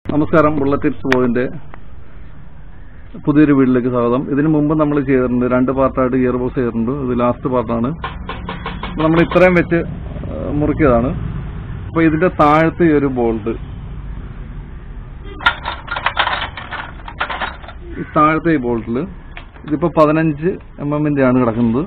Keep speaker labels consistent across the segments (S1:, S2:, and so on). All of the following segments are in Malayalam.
S1: നമസ്കാരം ബുള്ളറ്റ് ടിപ്സ് പോയിന്റ് പുതിയൊരു വീട്ടിലേക്ക് സ്വാഗതം ഇതിനു മുമ്പ് നമ്മൾ ചെയ്തിട്ടുണ്ട് രണ്ട് പാർട്ടായിട്ട് ഗിയർ ബോക്സ് ചെയ്തിട്ടുണ്ട് ഇത് ലാസ്റ്റ് പാർട്ടാണ് നമ്മൾ ഇത്രയും വെച്ച് ആ, മുറിക്കിയതാണ് അപ്പൊ ഇതിന്റെ താഴത്തെ ഈ ഒരു ബോൾട്ട് ഈ താഴത്തെ ഈ ബോൾട്ടിൽ ഇതിപ്പോ പതിനഞ്ച് എം എമ്മിന്റെ ആണ് കിടക്കുന്നത്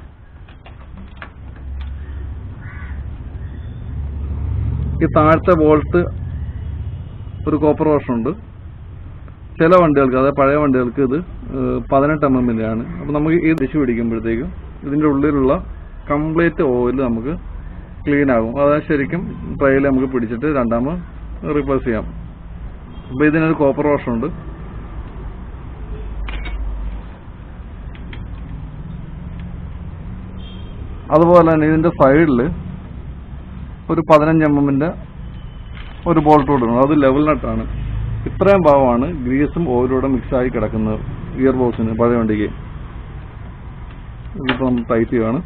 S1: ഈ താഴത്തെ ബോൾട്ട് ഒരു കോപ്പർ വാഷ് ഉണ്ട് ചില വണ്ടികൾക്ക് അതായത് പഴയ വണ്ടികൾക്ക് ഇത് ഏഹ്, പതിനെട്ട് എം എമ്മിന്റെ ആണ് അപ്പൊ നമുക്ക് ഈ ദിശ പിടിക്കുമ്പോഴത്തേക്കും ഇതിന്റെ ഉള്ളിലുള്ള കംപ്ലീറ്റ് ഓയിൽ നമുക്ക് ക്ലീൻ ആകും അതായത് ശരിക്കും ട്രയൽ നമുക്ക് പിടിച്ചിട്ട് രണ്ടാമത് റീപ്ലേസ് ചെയ്യാം അപ്പൊ ഇതിനൊരു കോപ്പർ വാഷ് ഉണ്ട് അതുപോലെ തന്നെ ഇതിന്റെ സൈഡിൽ ഒരു പതിനഞ്ച് എം എമ്മിന്റെ ഒരു ബോൾട്ട് കൊടുക്കണം അത് ലെവൽ നട്ടാണ് ഇത്രയും ഭാഗമാണ് ഗ്രീസും ഓയിലൂടെ മിക്സ് ആയി കിടക്കുന്നത് ഗിയർ ബോക്സിന് പഴയ വണ്ടിക്ക് ഇതിപ്പോ നമ്മൾ ടൈറ്റ് ചെയ്യുകയാണ്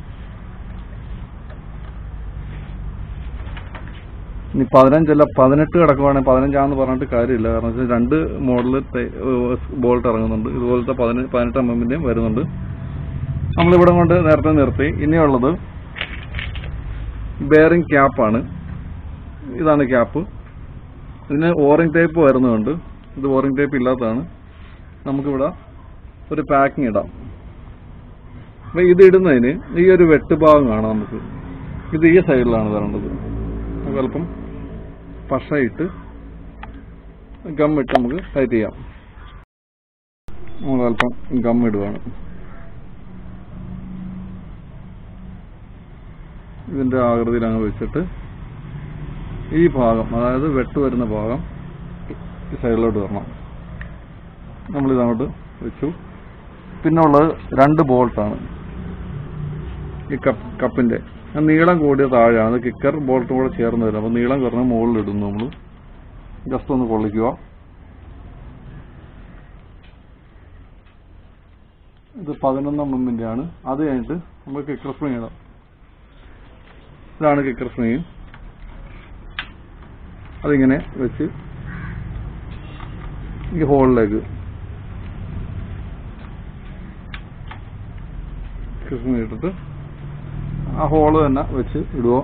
S1: ഇനി പതിനഞ്ചല്ല പതിനെട്ട് കിടക്കുവാണെങ്കിൽ പതിനഞ്ചാന്ന് പറഞ്ഞിട്ട് കാര്യമില്ല കാരണം വെച്ചാൽ രണ്ട് മോഡൽ ബോൾട്ട് ഇറങ്ങുന്നുണ്ട് ഇതുപോലത്തെ പതിന- പതിനെട്ട് എം എമ്മിന്റെയും വരുന്നുണ്ട് നമ്മളിവിടെ കൊണ്ട് നേരത്തെ നിർത്തി ഇനിയുള്ളത് ബെയറിംഗ് ക്യാപ്പാണ് ഇതാണ് ക്യാപ്പ് ഇതിന് ഓറിംഗ് ടേപ്പ് വരുന്നുണ്ട് ഇത് ഓറിംഗ് ടേപ്പ് ഇല്ലാത്തതാണ് നമുക്കിവിടെ ഒരു പാക്കിംഗ് ഇടാം അപ്പൊ ഇത് ഇടുന്നതിന് ഈ ഒരു വെട്ടുഭാഗം കാണാം നമുക്ക് ഇത് ഈ സൈഡിലാണ് വരേണ്ടത് നമുക്ക് അല്പം പശ ഇട്ട് ഗം ഇട്ട് നമുക്ക് ടൈറ്റ് ചെയ്യാം നമുക്ക് അല്പം ഗം ഇടുകയാണ് ഇതിന്റെ ആകൃതിയിൽ അങ്ങ് വെച്ചിട്ട് ഈ ഭാഗം അതായത് വെട്ട് വരുന്ന ഭാഗം ഈ സൈഡിലോട്ട് വരണം നമ്മളിത് അങ്ങോട്ട് വെച്ചു പിന്നെ ഉള്ളത് രണ്ട് ബോൾട്ടാണ് ഈ കപ്പ് കപ്പിന്റെ ആ നീളം കൂടിയ താഴെയാണ് അത് കിക്കർ ബോൾട്ടും കൂടെ ചേർന്ന് വരും അപ്പൊ നീളം കുറഞ്ഞ മുകളിൽ ഇടുന്നു നമ്മൾ ജസ്റ്റ് ഒന്ന് കൊള്ളിക്കുക ഇത് പതിനൊന്നാം എമ്മിന്റെ ആണ് അത് കഴിഞ്ഞിട്ട് നമുക്ക് കിക്കർ സ്പ്രിങ് ഇടാം ഇതാണ് കിക്കർ സ്പ്രിങ് അതിങ്ങനെ വെച്ച് ഈ ഹോളിലേക്ക് കിസ്മി ഇട്ടിട്ട് ആ ഹോള് തന്നെ വെച്ച് ഇടുക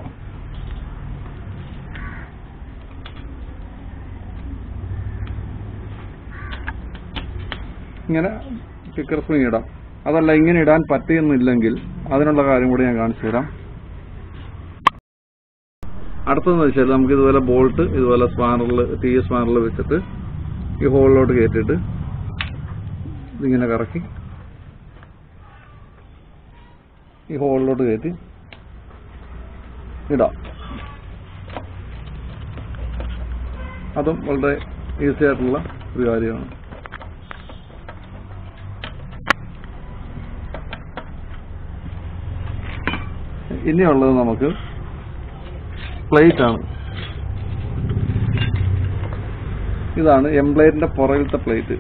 S1: ഇങ്ങനെ കിക്കർ സ്പ്രിങ് ഇടാം അതല്ല ഇങ്ങനെ ഇടാൻ പറ്റിയെന്നില്ലെങ്കിൽ അതിനുള്ള കാര്യം കൂടി ഞാൻ കാണിച്ചു തരാം അടുത്തതെന്ന് വെച്ചാൽ നമുക്ക് ഇതുപോലെ ബോൾട്ട് ഇതുപോലെ സ്പാനറിൽ ടി സ്പാനറിൽ വെച്ചിട്ട് ഈ ഹോളിലോട്ട് കയറ്റിയിട്ട് ഇതിങ്ങനെ കറക്കി ഈ ഹോളിലോട്ട് കയറ്റി ഇടാം അതും വളരെ ഈസി ആയിട്ടുള്ള ഒരു കാര്യമാണ് ഇനിയുള്ളത് നമുക്ക് പ്ലേറ്റ് ആണ് ഇതാണ് എംപ്ലേറ്റിന്റെ പുറകിലത്തെ പ്ലേറ്റ്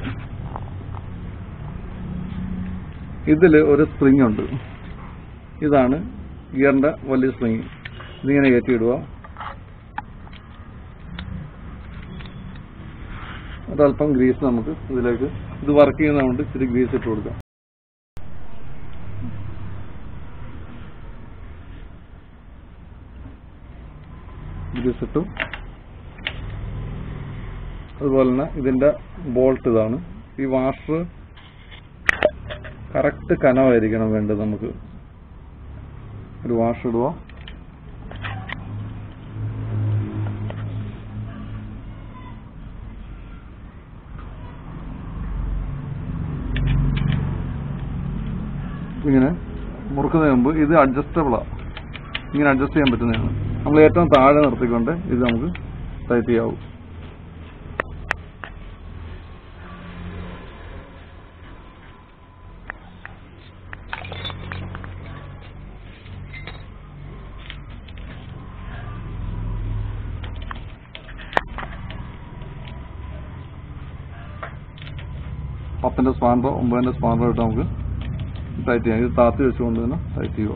S1: ഇതിൽ ഒരു സ്പ്രിംഗ് ഉണ്ട് ഇതാണ് ഗിയറിന്റെ വലിയ സ്പ്രിംഗ് ഇതിങ്ങനെ കയറ്റിയിടുക ഒരല്പം ഗ്രീസ് നമുക്ക് ഇതിലേക്ക് ഇത് വർക്ക് ചെയ്യുന്നതുകൊണ്ട് ഇച്ചിരി ഗ്രീസ് ഇട്ട് കൊടുക്കാം ഗ്രീസ് ഇട്ടു അതുപോലെ തന്നെ ഇതിന്റെ ബോൾട്ട് ഇതാണ് ഈ വാഷർ കറക്റ്റ് കനമായിരിക്കണം വേണ്ടത് നമുക്ക് ഒരു വാഷ് ഇടുക ഇങ്ങനെ മുറുക്കുന്നതിന് മുമ്പ് ഇത് അഡ്ജസ്റ്റബിളാ ഇങ്ങനെ അഡ്ജസ്റ്റ് ചെയ്യാൻ പറ്റുന്നതാണ് നമ്മൾ ഏറ്റവും താഴെ നിർത്തിക്കൊണ്ട് ഇത് നമുക്ക് ടൈറ്റ് ചെയ്യാവൂ പത്തിന്റെ സ്പാനറോ ഒമ്പതിന്റെ സ്പാനറോ ഇട്ട് നമുക്ക് ടൈറ്റ് ചെയ്യാം ഇത് താത്തി വെച്ചുകൊണ്ട് തന്നെ ടൈറ്റ് ചെയ്യുക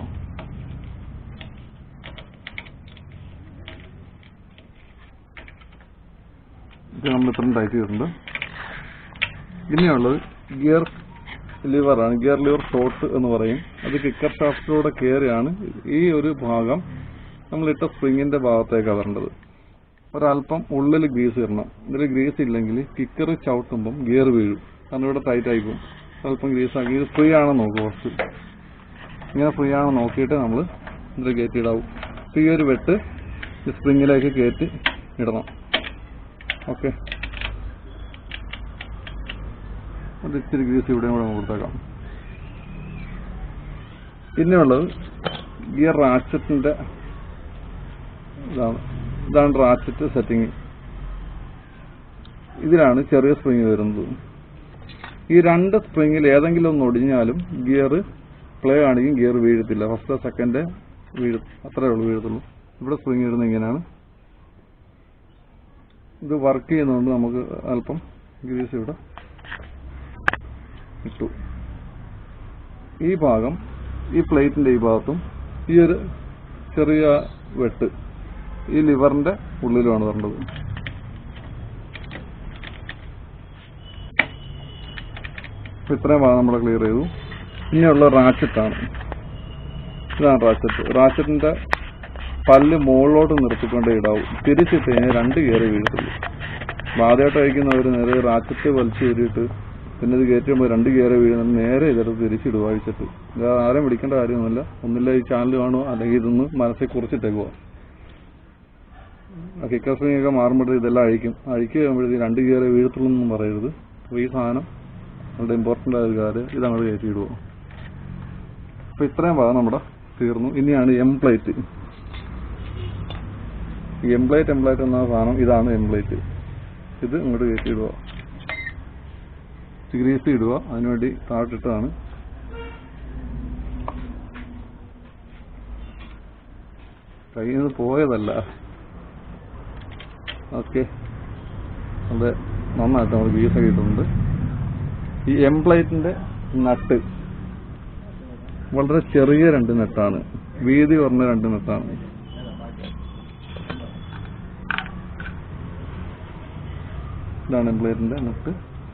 S1: ഇത് നമ്മൾ ഇത്രയും ടൈറ്റ് ചെയ്തിട്ടുണ്ട് ഇനിയുള്ളത് ഗിയർ ലിവറാണ് ഗിയർ ലിവർ ഷോട്ട് എന്ന് പറയും അത് കിക്കർ ഷാഫ്റ്റിലൂടെ കയറിയാണ് ഈ ഒരു ഭാഗം നമ്മളിട്ട സ്പ്രിങ്ങിന്റെ ഭാഗത്തേക്കാണ് വരേണ്ടത് ഒരല്പം ഉള്ളിൽ ഗ്രീസ് ഇടണം ഇതിൽ ഗ്രീസ് ഇല്ലെങ്കിൽ കിക്കർ ചവിട്ടുമ്പം ഗിയർ വീഴും കാരണം ഇവിടെ ടൈറ്റ് ആയിക്കും അല്പം ഗ്രീസ് ആക്കി ഇത് ഫ്രീ ആണെന്ന് നോക്കുക കുറച്ച് ഇങ്ങനെ ഫ്രീ ആണെന്ന് നോക്കിയിട്ട് നമ്മൾ ഇതിൽ കയറ്റി ഇടാവും ഈ ഒരു വെട്ട് ഈ സ്പ്രിങ്ങിലേക്ക് കയറ്റി ഇടണം ഓക്കെ അത് ഇച്ചിരി ഗ്രീസ് ഇവിടെ കൂടെ കൊടുത്തേക്കാം പിന്നെയുള്ളത് ഗിയർ റാച്ചറ്റിന്റെ ഇതാണ് ഇതാണ് റാച്ചറ്റ് സെറ്റിംഗ് ഇതിലാണ് ചെറിയ സ്പ്രിങ് വരുന്നത് ഈ രണ്ട് സ്പ്രിങ്ങിൽ ഏതെങ്കിലും ഒന്ന് ഒടിഞ്ഞാലും ഗിയർ പ്ലേ ആണെങ്കിൽ ഗിയർ വീഴത്തില്ല ഫസ്റ്റ് സെക്കൻഡ് വീഴും അത്രേ ഉള്ളൂ വീഴത്തുള്ളൂ ഇവിടെ സ്പ്രിങ് ഇടുന്നത് ഇങ്ങനെയാണ് ഇത് വർക്ക് ചെയ്യുന്നതുകൊണ്ട് നമുക്ക് അല്പം ഗ്രീസ് ഇവിടെ ഇട്ടു ഈ ഭാഗം ഈ പ്ലേറ്റിന്റെ ഈ ഭാഗത്തും ഈ ഒരു ചെറിയ വെട്ട് ഈ ലിവറിന്റെ ഉള്ളിലുമാണ് വരേണ്ടത് അപ്പൊ ഇത്രയും ഭാഗം നമ്മൾ ക്ലിയർ ചെയ്തു ഇനിയുള്ള റാച്ചറ്റാണ് ഇതാണ് റാച്ചറ്റ് റാച്ചറ്റിന്റെ പല്ല് മുകളിലോട്ട് നിർത്തിക്കൊണ്ടേ ഇടാവും തിരിച്ചിട്ട് കഴിഞ്ഞാൽ രണ്ട് കയറി വീഴത്തുള്ളൂ ആദ്യമായിട്ട് കഴിക്കുന്നവർ നേരെ റാച്ചറ്റ് വലിച്ചു കയറിയിട്ട് പിന്നെ ഇത് കയറ്റുമ്പോൾ രണ്ട് കയറി വീഴുന്നത് നേരെ ഇതെടുത്ത് തിരിച്ചിടുക അഴിച്ചിട്ട് ഇത് ആരും പിടിക്കേണ്ട കാര്യമൊന്നുമില്ല ഒന്നില്ല ഈ ചാനൽ കാണുക അല്ലെങ്കിൽ ഇതൊന്ന് മനസ്സിൽ കുറിച്ചിട്ടേക്കുക കിക്കർ സ്പ്രിംഗ് ഒക്കെ മാറുമ്പോഴേ ഇതെല്ലാം അഴിക്കും അഴിക്കുക കഴിയുമ്പോഴത്തേക്ക് രണ്ട് കയറി വീഴത്തുള്ളൂ എന്നും പറയരുത് അപ്പോൾ ഈ സാധനം നമ്മുടെ ഇമ്പോർട്ടൻ്റ് ആയ ഒരു കാര്യം ഇത് അങ്ങോട്ട് കയറ്റി ഇടുക അപ്പോൾ ഇത്രയും ഭാഗം നമ്മുടെ തീർന്നു ഇനിയാണ് എം പ്ലേറ്റ് ഈ എംപ്ലേറ്റ് എംപ്ലേറ്റ് എന്ന സാധനം ഇതാണ് എംപ്ലേറ്റ് ഇത് ഇങ്ങോട്ട് കയറ്റി ഇടുക ഗ്രീസ് ഇടുക അതിനുവേണ്ടി താഴ്ത്തിട്ടതാണ് കയ്യിൽ നിന്ന് പോയതല്ല ഓക്കെ അത് നന്നായിട്ട് നമ്മൾ ഗ്രീസൊക്കെ ഇട്ടിട്ടുണ്ട് ഈ എംപ്ലേറ്റിന്റെ നട്ട് വളരെ ചെറിയ രണ്ട് നെട്ടാണ് വീതി കുറഞ്ഞ രണ്ട് നെട്ടാണ് ഇതാണ് എംപ്ലേറ്റിന്റെ നെട്ട്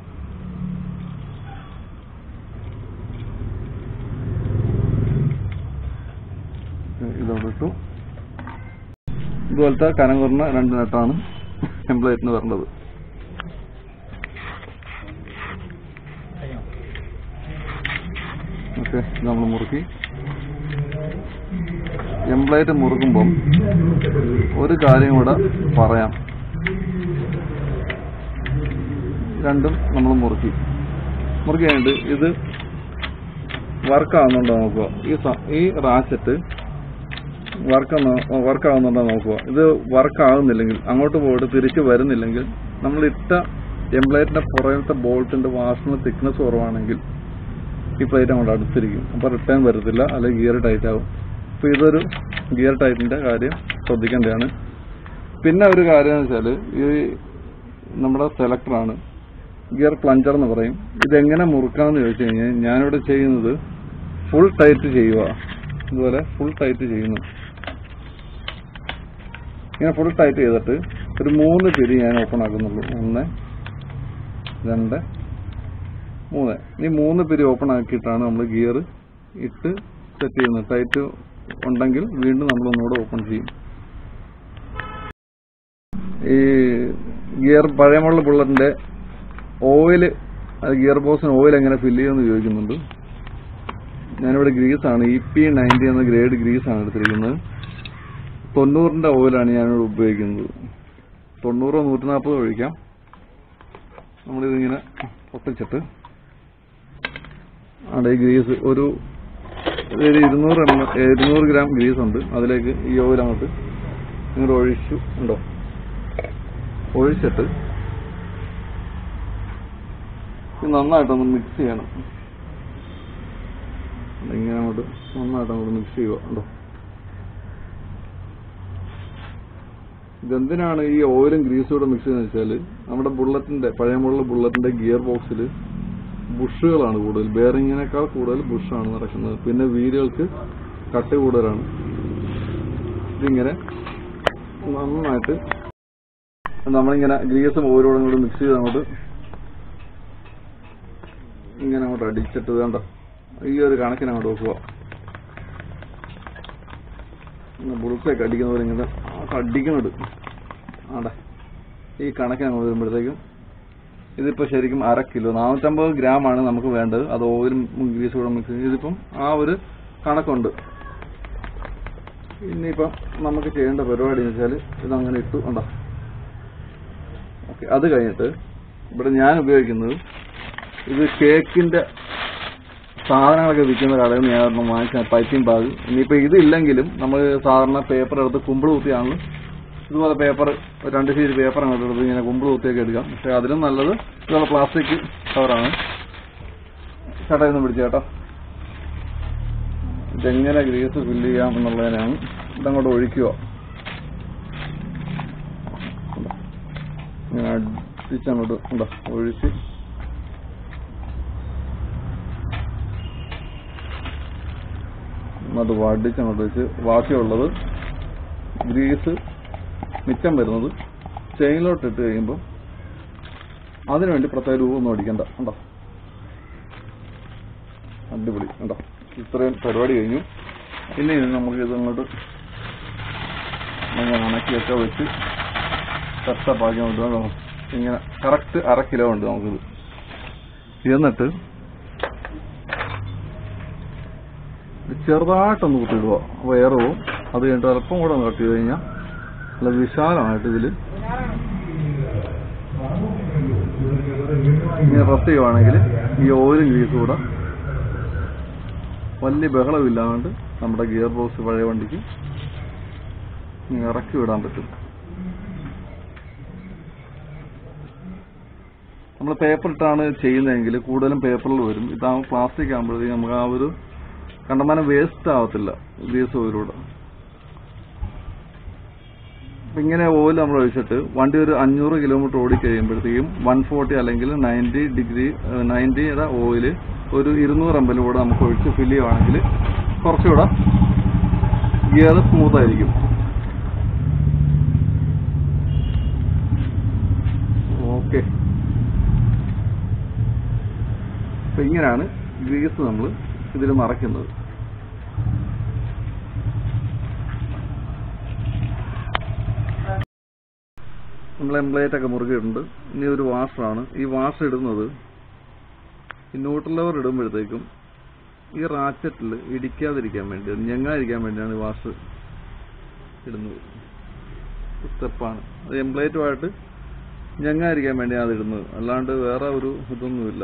S1: ഇതോടെ ഇട്ടു ഇതുപോലത്തെ കനം കുറഞ്ഞ രണ്ട് നെട്ടാണ് എംപ്ലേറ്റിന് വരേണ്ടത് ഓക്കെ നമ്മൾ മുറുക്കി എംപ്ലേറ്റ് മുറുക്കുമ്പം ഒരു കാര്യം കൂടെ പറയാം രണ്ടും നമ്മൾ മുറുക്കി മുറുക്കി കഴിഞ്ഞിട്ട് ഇത് വർക്ക് ആവുന്നുണ്ടോ നോക്കുക ഈ സ- ഈ റാച്ചറ്റ് വർക്ക് വർക്ക് ആവുന്നുണ്ടോ നോക്കുക ഇത് വർക്ക് ആകുന്നില്ലെങ്കിൽ അങ്ങോട്ട് പോയിട്ട് തിരിച്ചു വരുന്നില്ലെങ്കിൽ നമ്മൾ ഇട്ട എംപ്ലേറ്റിന്റെ പുറകത്തെ ബോൾട്ടിന്റെ വാസന തിക്നെസ് കുറവാണെങ്കിൽ ഈ പ്ലേറ്റ് അങ്ങോട്ട് അടുത്തിരിക്കും അപ്പൊ റിട്ടേൺ വരത്തില്ല അല്ലെങ്കിൽ ഗിയർ ടൈറ്റ് ആവും അപ്പൊ ഇതൊരു ഗിയർ ടൈറ്റിന്റെ കാര്യം ശ്രദ്ധിക്കേണ്ടതാണ് പിന്നെ ഒരു കാര്യം എന്ന് വെച്ചാല് ഈ നമ്മുടെ സെലക്ടറാണ് ഗിയർ പ്ലഞ്ചർ എന്ന് പറയും ഇതെങ്ങനെ മുറുക്കാന്ന് ചോദിച്ചു കഴിഞ്ഞാൽ ഞാനിവിടെ ചെയ്യുന്നത് ഫുൾ ടൈറ്റ് ചെയ്യുക ഇതുപോലെ ഫുൾ ടൈറ്റ് ചെയ്യുന്നു ഇങ്ങനെ ഫുൾ ടൈറ്റ് ചെയ്തിട്ട് ഒരു മൂന്ന് പിരി ഞാൻ ഓപ്പൺ ആക്കുന്നുള്ളൂ ഒന്ന് രണ്ട് മൂന്ന് ഈ മൂന്ന് പിരി ഓപ്പൺ ആക്കിയിട്ടാണ് നമ്മൾ ഗിയർ ഇട്ട് സെറ്റ് ചെയ്യുന്നത് ടൈറ്റ് ഉണ്ടെങ്കിൽ വീണ്ടും നമ്മൾ ഒന്നുകൂടെ ഓപ്പൺ ചെയ്യും ഈ ഗിയർ പഴയമുള്ള ബുള്ളറ്റിന്റെ ഓയിൽ ഗിയർ ബോക്സിന് ഓയിൽ എങ്ങനെ ഫില്ല് ചെയ്യുമെന്ന് ചോദിക്കുന്നുണ്ട് ഞാനിവിടെ ഗ്രീസാണ് ഇ പി നയൻറ്റി എന്ന ഗ്രേഡ് ഗ്രീസാണ് എടുത്തിരിക്കുന്നത് തൊണ്ണൂറിന്റെ ഓയിലാണ് ഞാനിവിടെ ഉപയോഗിക്കുന്നത് തൊണ്ണൂറോ നൂറ്റി നാൽപ്പതോ ഒഴിക്കാം നമ്മളിതിങ്ങനെ പൊട്ടിച്ചിട്ട് അവിടെ ഈ ഗ്രീസ് ഒരു ഒരു ഇരുന്നൂറ് എം ഇരുന്നൂറ് ഗ്രാം ഗ്രീസ് ഉണ്ട് അതിലേക്ക് ഈ ഓയിൽ അങ്ങോട്ട് ഇങ്ങോട്ട് ഒഴിച്ചു ഉണ്ടോ ഒഴിച്ചിട്ട് ഇത് നന്നായിട്ടൊന്ന് മിക്സ് ചെയ്യണം ഇങ്ങനെ അങ്ങോട്ട് നന്നായിട്ട് അങ്ങോട്ട് മിക്സ് ചെയ്യുക ഉണ്ടോ ഇതെന്തിനാണ് ഈ ഓയിലും ഗ്രീസും കൂടെ മിക്സ് ചെയ്യുന്നത് വെച്ചാൽ നമ്മുടെ ബുള്ളറ്റിന്റെ പഴയമുള്ള ബുള്ളറ്റിന്റെ ഗിയർ ബോക്സിൽ ബുഷുകളാണ് കൂടുതൽ ബെയറിങ്ങിനേക്കാൾ കൂടുതൽ ബുഷാണ് നടക്കുന്നത് പിന്നെ വീലുകൾക്ക് കട്ട് കൂടുതലാണ് ഇതിങ്ങനെ നന്നായിട്ട് നമ്മളിങ്ങനെ ഗ്രീസും ഓരോടും കൂടി മിക്സ് ചെയ്ത് അങ്ങോട്ട് ഇങ്ങനെ അങ്ങോട്ട് അടിച്ചിട്ട് വേണ്ട ഈ ഒരു കണക്കിന് അങ്ങോട്ട് വെക്കുക ബുൾസൊക്കെ അടിക്കുന്ന പോലെ ഇങ്ങനെ അങ്ങോട്ട് അടിക്കുന്നുണ്ട് ആടെ ഈ കണക്കിന് അങ്ങോട്ട് വരുമ്പോഴത്തേക്കും ഇതിപ്പോൾ ശരിക്കും അര കിലോ നാനൂറ്റമ്പത് ഗ്രാം ആണ് നമുക്ക് വേണ്ടത് അത് ഓയിലും ഗ്രീസും കൂടെ മിക്സ് ചെയ്ത് ഇതിപ്പം ആ ഒരു കണക്കുണ്ട് ഇനിയിപ്പം നമുക്ക് ചെയ്യേണ്ട പരിപാടി എന്ന് വെച്ചാൽ ഇതങ്ങനെ ഇട്ടു ഉണ്ടോ ഓക്കെ അത് കഴിഞ്ഞിട്ട് ഇവിടെ ഞാൻ ഉപയോഗിക്കുന്നത് ഇത് കേക്കിന്റെ സാധനങ്ങളൊക്കെ വിൽക്കുന്ന കടയിൽ നിന്ന് ഞാൻ ഒരെണ്ണം വാങ്ങിച്ച പൈപ്പിംഗ് ബാഗ് ഇനിയിപ്പോൾ ഇതില്ലെങ്കിലും നമ്മൾ സാധാരണ പേപ്പർ എടുത്ത് കുമ്പിൾ കുത്തിയാണ് ഇതുപോലെ പേപ്പർ രണ്ട് ഷീറ്റ് പേപ്പർ അങ്ങോട്ട് എടുത്ത് ഇങ്ങനെ കുമ്പിൾ കുത്തിയൊക്കെ എടുക്കാം പക്ഷെ അതിലും നല്ലത് ഇതുപോലെ പ്ലാസ്റ്റിക് കവറാണ് കടയിൽ നിന്ന് പിടിച്ച കേട്ടോ ഇതെങ്ങനെ ഗ്രീസ് ഫില്ല് ചെയ്യാം എന്നുള്ളതിനാണ് ഇതങ്ങോട്ട് ഒഴിക്കുക ഇങ്ങനെ അടിച്ചങ്ങോട്ട് ഉണ്ടോ ഒഴിച്ച് അത് വടിച്ചങ്ങോട്ട് വെച്ച് ബാക്കിയുള്ളത് ഗ്രീസ് മിച്ചം വരുന്നത് ചെയിനിലോട്ട് ഇട്ട് കഴിയുമ്പോൾ അതിനുവേണ്ടി പ്രത്യേക രൂപമൊന്നും അടിക്കണ്ട ഉണ്ടോ അടിപൊളി ഉണ്ടോ ഇത്രയും പരിപാടി കഴിഞ്ഞു ഇനി ഇത് നമുക്ക് ഇത് അങ്ങോട്ട് ഇങ്ങനെ ഉണക്കിയൊക്കെ വെച്ച് കഷ്ടപ്പാക്കി കൊണ്ട് ഇങ്ങനെ കറക്റ്റ് അര കിലോ ഉണ്ട് നമുക്കിത് എന്നിട്ട് ചെറുതായിട്ടൊന്ന് കുത്തിയിടുക അപ്പോൾ എയർ പോവും അത് കഴിഞ്ഞിട്ട് അല്പം കൂടെ ഒന്ന് കട്ട് ചെയ്ത് കഴിഞ്ഞാൽ നല്ല വിശാലമായിട്ട് ഇതിൽ ഇങ്ങനെ റെസ്റ്റ് ചെയ്യുവാണെങ്കിൽ ഈ ഓയിലും ഗ്രീസും കൂടെ വലിയ ബഹളമില്ലാണ്ട് നമ്മുടെ ഗിയർ ബോക്സ് പഴയ വണ്ടിക്ക് ഇങ്ങനെ ഇറക്കി വിടാൻ പറ്റും നമ്മൾ പേപ്പർ ഇട്ടാണ് ചെയ്യുന്നതെങ്കിൽ കൂടുതലും പേപ്പറിൽ വരും ഇതാകുമ്പോൾ പ്ലാസ്റ്റിക് ആകുമ്പോഴത്തേക്കും നമുക്ക് ആ ഒരു കണ്ടമാനം വേസ്റ്റ് ആവത്തില്ല ഗ്രീസ് ഓയിലൂടെ അപ്പൊ ഇങ്ങനെ ഓയിൽ നമ്മൾ ഒഴിച്ചിട്ട് വണ്ടി ഒരു അഞ്ഞൂറ് കിലോമീറ്റർ ഓടി കഴിയുമ്പോഴത്തേക്കും വൺ ഫോർട്ടി അല്ലെങ്കിൽ നയൻറ്റി ഡിഗ്രി നയൻറ്റിയുടെ ഓയിൽ ഒരു ഇരുന്നൂറ് എം കൂടെ നമുക്ക് ഒഴിച്ച് ഫില്ല് ചെയ്യുവാണെങ്കിൽ കുറച്ചുകൂടെ ഗിയർ സ്മൂത്ത് ആയിരിക്കും ഓക്കെ അപ്പൊ ഇങ്ങനെയാണ് ഗ്രീസ് നമ്മൾ ഇതിൽ നിറയ്ക്കുന്നത് നമ്മൾ എംപ്ലേറ്റ് ഒക്കെ മുറുകിയിട്ടുണ്ട് ഇനി ഒരു വാഷറാണ് ഈ വാഷർ ഇടുന്നത് ഈ ന്യൂട്രൽ ലവർ ഇടുമ്പോഴത്തേക്കും ഈ റാച്ചറ്റിൽ ഇടിക്കാതിരിക്കാൻ വേണ്ടി ഞെങ്ങാതിരിക്കാൻ വേണ്ടിയാണ് ഈ വാഷ് ഇടുന്നത് സ്റ്റെപ്പാണ് അത് എംപ്ലേറ്റുമായിട്ട് ഞെങ്ങാതിരിക്കാൻ വേണ്ടിയാണ് അത് ഇടുന്നത് അല്ലാണ്ട് വേറെ ഒരു ഇതൊന്നുമില്ല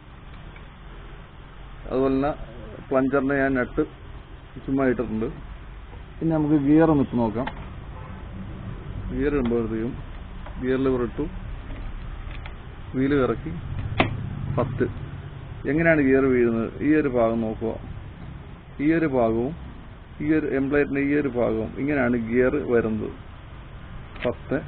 S1: അതുപോലെ തന്നെ പ്ലഞ്ചറിനെ ഞാൻ നട്ട് ചുമ്മാ ഇട്ടിട്ടുണ്ട് പിന്നെ നമുക്ക് ഗിയർ ഒന്ന് ഇട്ട് നോക്കാം ഗിയർ ഇടുമ്പോഴത്തേക്കും ഗിയർ ലിവർ ഇട്ടു വീല് ഇറക്കി പത്ത് എങ്ങനെയാണ് ഗിയർ വീഴുന്നത് ഈ ഒരു ഭാഗം നോക്കുക ഈ ഒരു ഭാഗവും ഈ ഒരു എംപ്ലോയറ്റിന്റെ ഈ ഒരു ഭാഗവും ഇങ്ങനെയാണ് ഗിയർ വരുന്നത് ഫസ്റ്റ്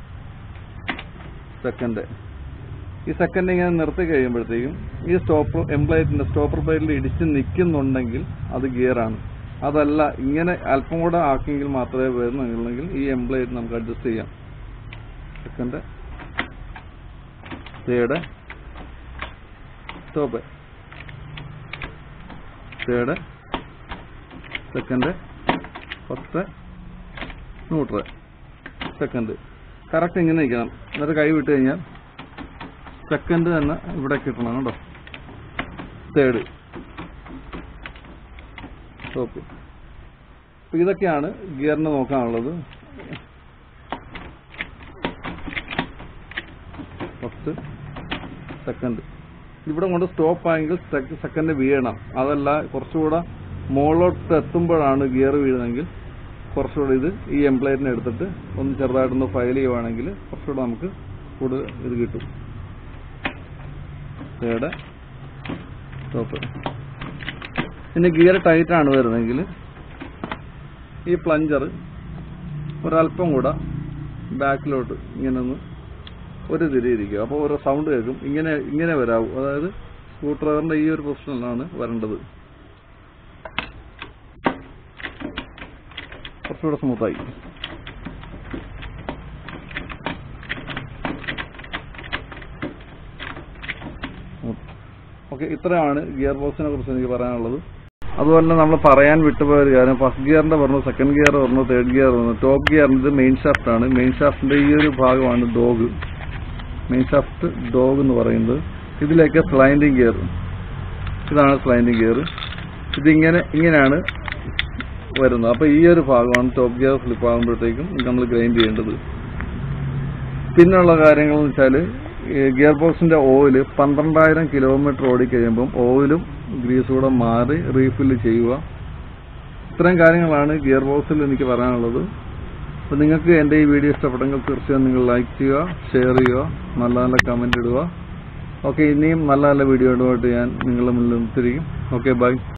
S1: സെക്കൻഡ് ഈ സെക്കൻഡ് ഇങ്ങനെ നിർത്തി കഴിയുമ്പോഴത്തേക്കും ഈ സ്റ്റോപ്പർ എംപ്ലോയറ്റിന്റെ സ്റ്റോപ്പർ പ്ലേറ്റിൽ ഇടിച്ച് നിൽക്കുന്നുണ്ടെങ്കിൽ അത് ഗിയറാണ് അതല്ല ഇങ്ങനെ അല്പം കൂടെ ആക്കിയെങ്കിൽ മാത്രമേ വരുന്നുള്ളെങ്കിൽ ഈ എംപ്ലോയറ്റ് നമുക്ക് അഡ്ജസ്റ്റ് ചെയ്യാം second third stop third second first neutral second correct ഇങ്ങനെ നിൽക്കണം എന്നിട്ട് കൈ വിട്ട് കഴിഞ്ഞാൽ സെക്കൻഡ് തന്നെ ഇവിടെ കിട്ടണം കേട്ടോ തേർഡ് സ്റ്റോപ്പ് അപ്പൊ ഇതൊക്കെയാണ് ഗിയറിന് നോക്കാനുള്ളത് ഫസ്റ്റ് സെക്കൻഡ് ഇവിടെ കൊണ്ട് സ്റ്റോപ്പ് ആയെങ്കിൽ സെക്കൻഡ് വീഴണം അതല്ല കുറച്ചുകൂടെ മുകളിലോട്ട് എത്തുമ്പോഴാണ് ഗിയർ വീഴുന്നതെങ്കിൽ കുറച്ചുകൂടെ ഇത് ഈ എംപ്ലോയറിനെ എടുത്തിട്ട് ഒന്ന് ചെറുതായിട്ടൊന്ന് ഫയൽ ചെയ്യുവാണെങ്കിൽ കുറച്ചുകൂടെ നമുക്ക് കൂടുതൽ ഇത് കിട്ടും തേർഡ് സ്റ്റോപ്പ് പിന്നെ ഗിയർ ടൈറ്റ് ആണ് വരുന്നതെങ്കിൽ ഈ പ്ലഞ്ചർ ഒരല്പം കൂടെ ബാക്കിലോട്ട് ഇങ്ങനെ ഒന്ന് ഒരു തിരിയിരിക്കും അപ്പോൾ ഒരു സൗണ്ട് കേൾക്കും ഇങ്ങനെ ഇങ്ങനെ വരാവും അതായത് സ്ക്രൂ ഡ്രൈവറിന്റെ ഈ ഒരു പൊസിഷനിലാണ് വരേണ്ടത് കുറച്ചുകൂടെ സ്മൂത്തായി ഓക്കെ ഇത്രയാണ് ഗിയർ ബോക്സിനെ കുറിച്ച് എനിക്ക് പറയാനുള്ളത് അതുപോലെ തന്നെ നമ്മൾ പറയാൻ വിട്ടുപോയ ഒരു കാര്യം ഫസ്റ്റ് ഗിയറിന്റെ പറഞ്ഞു സെക്കൻഡ് ഗിയർ പറഞ്ഞു തേർഡ് ഗിയർ പറഞ്ഞു ടോപ്പ് ഗിയറിന്റെ മെയിൻ ഷാഫ്റ്റ് ആണ് മെയിൻ ഷാഫ്റ്റിന്റെ ഈ ഒരു ഭാഗമാണ് ഡോഗ് മെയിൻ ഷാഫ്റ്റ് ഡോഗ് എന്ന് പറയുന്നത് ഇതിലേക്ക് സ്ലൈൻഡിങ് ഗിയർ ഇതാണ് സ്ലൈൻഡിങ് ഗിയർ ഇതിങ്ങനെ ഇങ്ങനെയാണ് വരുന്നത് അപ്പൊ ഈ ഒരു ഭാഗമാണ് ടോപ്പ് ഗിയർ ഫ്ലിപ്പ് ആകുമ്പോഴത്തേക്കും നമ്മൾ ഗ്രൈൻഡ് ചെയ്യേണ്ടത് പിന്നെയുള്ള കാര്യങ്ങൾ എന്ന് വെച്ചാൽ ഗിയർ ബോക്സിന്റെ ഓയില് പന്ത്രണ്ടായിരം കിലോമീറ്റർ ഓടിക്കഴിയുമ്പം ഓയിലും ഗ്രീസും കൂടെ മാറി റീഫില്ല് ചെയ്യുക ഇത്രയും കാര്യങ്ങളാണ് ഗിയർ ബോക്സിൽ എനിക്ക് പറയാനുള്ളത് അപ്പോൾ നിങ്ങൾക്ക് എൻ്റെ ഈ വീഡിയോ ഇഷ്ടപ്പെട്ടെങ്കിൽ തീർച്ചയായും നിങ്ങൾ ലൈക്ക് ചെയ്യുക ഷെയർ ചെയ്യുക നല്ല നല്ല കമൻറ്റ് ഇടുക ഓക്കെ ഇനിയും നല്ല നല്ല വീഡിയോയുമായിട്ട് ഞാൻ നിങ്ങളുടെ മുന്നിൽ നിർത്തിരിക്കും ഓക്കെ ബൈ